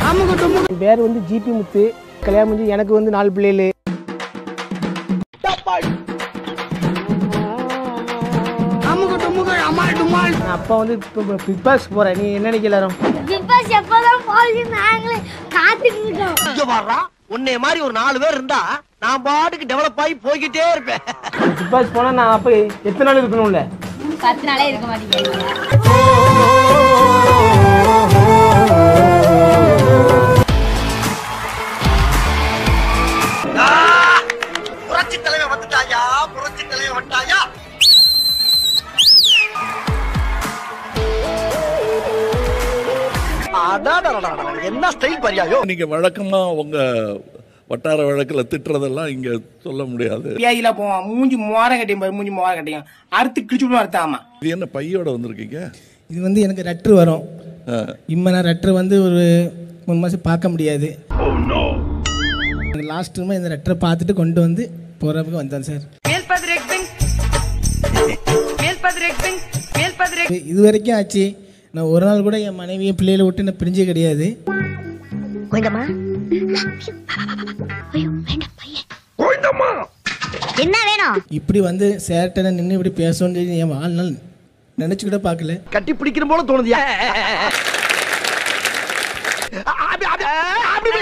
என் பேர் வந்து ஜிபி முத்து கல்யாணம் முடிஞ்சு எனக்கு வந்து நாலு பிள்ளைகள் நான் அப்பா வந்து இப்போ பிக் பாஸ் போகிறேன் நீ என்ன நினைக்க எல்லாரும் பிக் பாஸ் எப்பதான் போகுது நாங்களே காத்துட்டு இருக்கோம் இங்க வர்றா உன்னைய மாதிரி ஒரு நாலு பேர் இருந்தா நான் பாட்டுக்கு டெவலப் ஆகி போய்கிட்டே இருப்பேன் பிக் பாஸ் போனால் நான் அப்போ எத்தனை நாள் இருக்கணும்ல பத்து நாளே இருக்க மாட்டேங்கிறீங்க புரட்சி தலைவன் வந்துட்டாயா புரட்சி தலைவன் வந்துட்டாயா அடாடா என்ன ஸ்டைல் பரியாயோ நீங்க வழக்கமா உங்க வட்டார வழக்கில் திட்டுறதெல்லாம் இங்க சொல்ல முடியாது வியாதியில போவான் மூஞ்சி மோரம் கட்டியும் பாரு மூஞ்சி மோரம் கட்டியும் அறுத்து கிழிச்சு விடுவோம் அறுத்தாமா இது என்ன பையோட வந்திருக்கீங்க இது வந்து எனக்கு ரெட்ரு வரும் ஆ. இம்மா நான் ரெட்ரு வந்து ஒரு மூணு மாதம் பார்க்க முடியாது லாஸ்ட் டைம் இந்த ரெட்டரை பார்த்துட்டு கொண்டு வந்து போகிறப்ப வந்தேன் சார் இது- இது வரைக்கும் ஆச்சு நான் ஒரு நாள் கூட என் மனைவியை பிள்ளைகளை விட்டு நான் பிரிஞ்சே கிடையாது கோயந்தம்மா ஐயோ வேண்டாம் பையன் என்ன வேணும் இப்படி வந்து சேர்ட்ட நின்று இப்படி பேசணும்னு சொல்லி என் வாழ்நாள் நினச்சி கூட பார்க்கல கட்டி பிடிக்கணும் போல தோணுதியா அப்படி, அப்படி, அப்படி.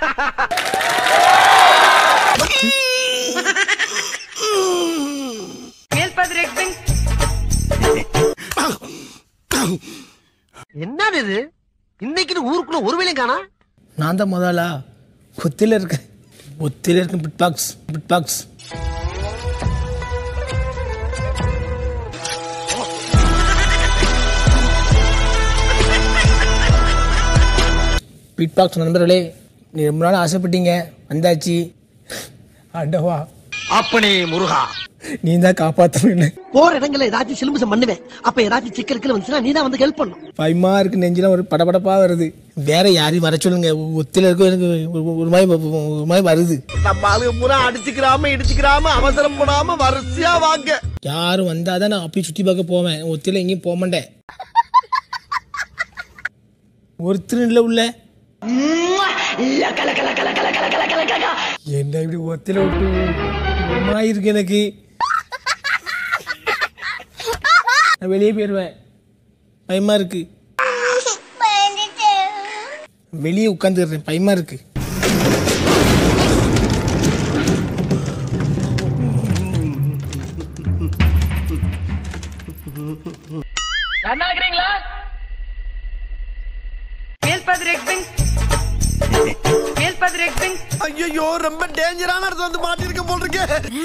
என்னது இது இன்னைக்கு ஊருக்குள்ள ஒரு வேலையும் காணா நான் தான் முதலா ஒத்தியில் இருக்கேன் ஒத்தியில் இருக்கேன் பிட் பாக்ஸ் பிட் பாக்ஸ் பிட் பாக்ஸ் நண்பர்களே நீ ரொம்ப நாள் ஆசைப்பட்டீங்க வந்தாச்சு அடவா அப்பனே முருகா நீ தான் காப்பாற்றணும் போற இடங்கள்ல ஏதாச்சும் சிலுமிசம் பண்ணுவேன் அப்ப ஏதாச்சும் சிக்கலுக்கு வந்துச்சுன்னா நீ தான் வந்து ஹெல்ப் பண்ணும் பயமா இருக்கு நெஞ்சில ஒரு படபடப்பா வருது வேற யாரையும் வர சொல்லுங்க ஒத்தியில் இருக்க எனக்கு ஒரு- ஒரு மாதிரி ஒரு மாதிரி வருது நம்ம ஆளுங்க பூரா அடிச்சுக்கிறாம இடிச்சுக்கிறாம அவசரப்படாம வரிசையா வாங்க யாரும் வந்தாதான் நான் அப்படி சுற்றி பார்க்க போவேன் ஒத்தியில் எங்கேயும் போக மாட்டேன் ஒருத்தர் இல்லை உள்ள என்ன இப்படி ஒத்தில விட்டு ஒரு மாதிரி இருக்கு எனக்கு நான் வெளியே போயிடுவேன் பயமா இருக்கு வெளியே உட்காந்துடுறேன் பயமா இருக்கு ஐயோ ரொம்ப டேஞ்சரான இடத்துல வந்து மாட்டிருக்க போல் இருக்கு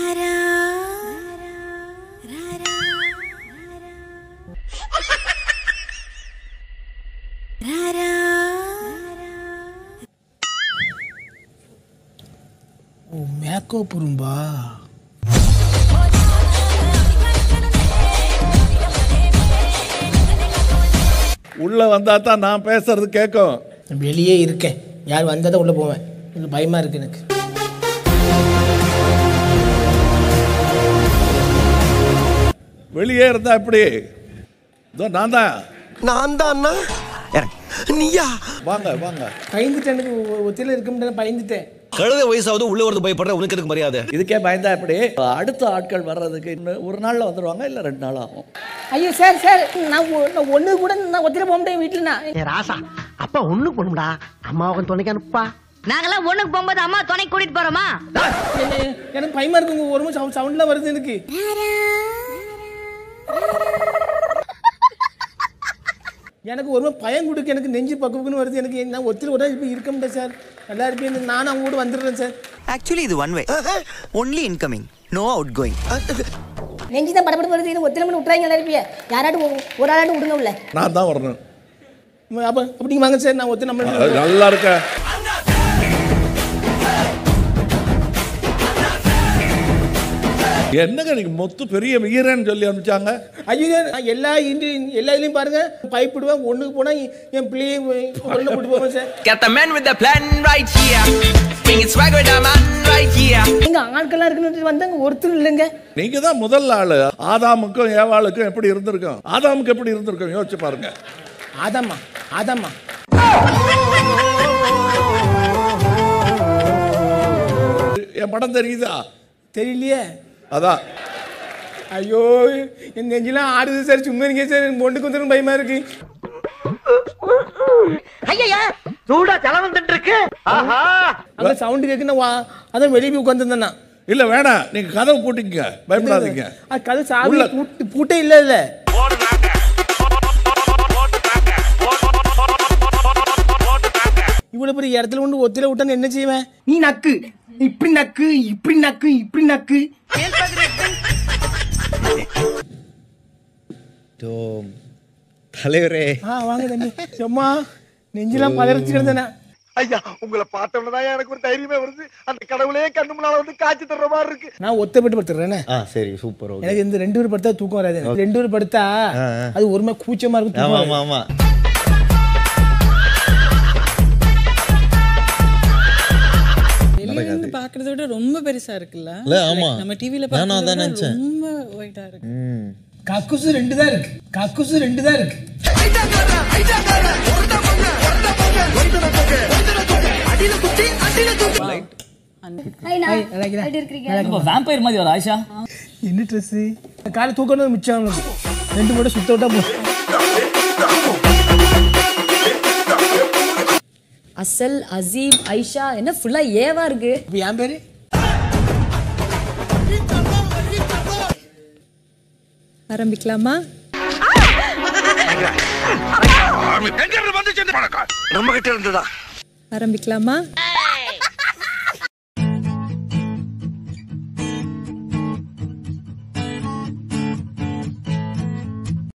ஓ மேக்கோ பொரும்பா உள்ள வந்தா தான் நான் பேசுறது கேட்கும் வெளியே இருக்கேன் யார் வந்தால் தான் உள்ளே போவேன் எனக்கு பயமாக இருக்கு எனக்கு வெளியே இருந்தா எப்படி இதோ நான் தான் நான் தான் அண்ணா நீயா வாங்க வாங்க பயந்துட்டேன் எனக்கு ஒத்தியில் இருக்க முடியாது பயந்துட்டேன் கழுத வயசாவது உள்ள வரது பயப்படுற உனக்கு எதுக்கு மரியாதை இதுக்கே பயந்தா எப்படி அடுத்த ஆட்கள் வர்றதுக்கு இன்னும் ஒரு நாள்ல வந்துருவாங்க இல்ல ரெண்டு நாள் ஆகும் ஐயோ சார் சார் நான் ஒ- நான் ஒன்று கூட நான் ஒத்தியில் போக முடியாது வீட்டில் நான் ஏ ராசா அப்பா ஒண்ணு பண்ணுடா அம்மாவை துணைக்கு அனுப்பா நாங்கெல்லாம் ஒண்ணுக்கு போகும்போது அம்மா துணை கூட்டிட்டு போறோமா என்ன- எனக்கு பயமாக இருக்கு உங்கள் ஒரு சவுண்ட் சவுண்ட்லாம் வருது எனக்கு எனக்கு ஒரு மாதிரி பயம் கொடுக்க எனக்கு நெஞ்சு பக்குன்னு வருது எனக்கு நான் ஒத்தியில் கூட இப்போ இருக்க முடியாது சார் நல்லா இருப்பேன் நான் அவங்க கூட வந்துடுறேன் சார் ஆக்சுவலி இது one way only incoming no outgoing நெஞ்சு தான் படப்பட வருது இது ஒத்தில மணி விட்டுறாங்க எல்லாரும் இருப்பிய யாராட்டும் ஒரு- ஒரு ஆளாட்டும் விடுங்க உள்ள நான் தான் வரணும் அப்போ அப்படிங்க வாங்க சார் நான் ஒத்தி நம்ம அது நல்லா இருக்க என்னங்க நீங்க மொத்து பெரிய வீரன்னு சொல்லி அனுப்பிச்சாங்க ஐயோ நான் எல்லா இன்று எல்லா இதுலையும் பாருங்க பயப்படுவேன் ஒண்ணுக்கு போனா என் பிள்ளையை உள்ள கூட்டு போவேன் sir Got the man with the plan right here. Bringing swag with the man right here. எங்க ஆட்கள்லாம் இருக்குன்னு வந்தாங்க ஒருத்தர் இல்லைங்க நீங்க தான் முதல் ஆளு ஆதாமுக்கும் ஏவாளுக்கும் எப்படி இருந்திருக்கும் ஆதாமுக்கு எப்படி இருந்திருக்கும் யோசிச்சு பாருங்க ஆதாம்மா ஆதாம்மா என் படம் தெரியுதா தெரியலையே அதான் ஐயோ என் நெஞ்செல்லாம் ஆடுது சார் சும்மா இருங்க சார் எனக்கு பொண்டுக்கு வந்துடும் பயமா இருக்கு ஐயா சூடா தலை வந்துட்டு இருக்கு ஆஹா அங்க சவுண்டு கேட்குன்னா வா அதான் வெளியே போய் உட்காந்துருந்தேன் நான் இல்ல வேணாம் நீங்க கதவை பூட்டிங்க பயப்படாதீங்க அது கதை சாவி உள்ள- பூட்டு பூட்டே இல்லை இல்லை இவ்வளவு பெரிய இடத்துல கொண்டு ஒத்தில விட்டான்னு என்ன செய்வேன் நீ நக்கு இப்படி நக்கு இப்படி நக்கு இப்படி நக்கு தலைவரே ஆ வாங்க தம்பி சும்மா நெஞ்செல்லாம் பதறிச்சு கிடந்தேன் ஐயா உங்களை பார்த்தோம்னதான் எனக்கு ஒரு தைரியமே வருது அந்த கடவுளே கண்ணு முன்னால வந்து காட்சி தர்ற மாதிரி இருக்கு நான் ஒத்தப்பட்டு படுத்துறேன் ஆ சரி சூப்பர் ஓகே எனக்கு இந்த ரெண்டு பேர் படுத்தா தூக்கம் வராது எனக்கு. ரெண்டு பேர் படுத்தா ஆ. அது ஒரு மாதிரி கூச்சமா இருக்கும் ஆமா தூக்கம் ஆமா வராது. ஆமா வெளிய இருந்து பாக்குறத விட ரொம்ப பெருசா இருக்குல்ல இல்ல, ஆமா. நம்ம டிவில நானும் பாக்குறத அதான் விட நினைச்சேன். ரொம்ப ஒயிட்டா இருக்கு ம் கக்குசு ரெண்டு தான் இருக்கு கக்குசு ரெண்டு தான் இருக்கு எப்படி இருக்கிறீங்க வேம்பயர் மாதிரி ஒரு ஆயிஷா என்ன ட்ரெஸ் காலை தூக்கணும் மிச்சம் அவனுக்கு. ரெண்டு மட்டும் சுத்த விட்டா போதும் அசல் அசீம் ஐஷா என்ன ஃபுல்லா ஏவா இருக்கு இப்போ என் பேரு ஆரம்பிக்கலாமா நம்ம கிட்ட இருந்ததா ஆரம்பிக்கலாமா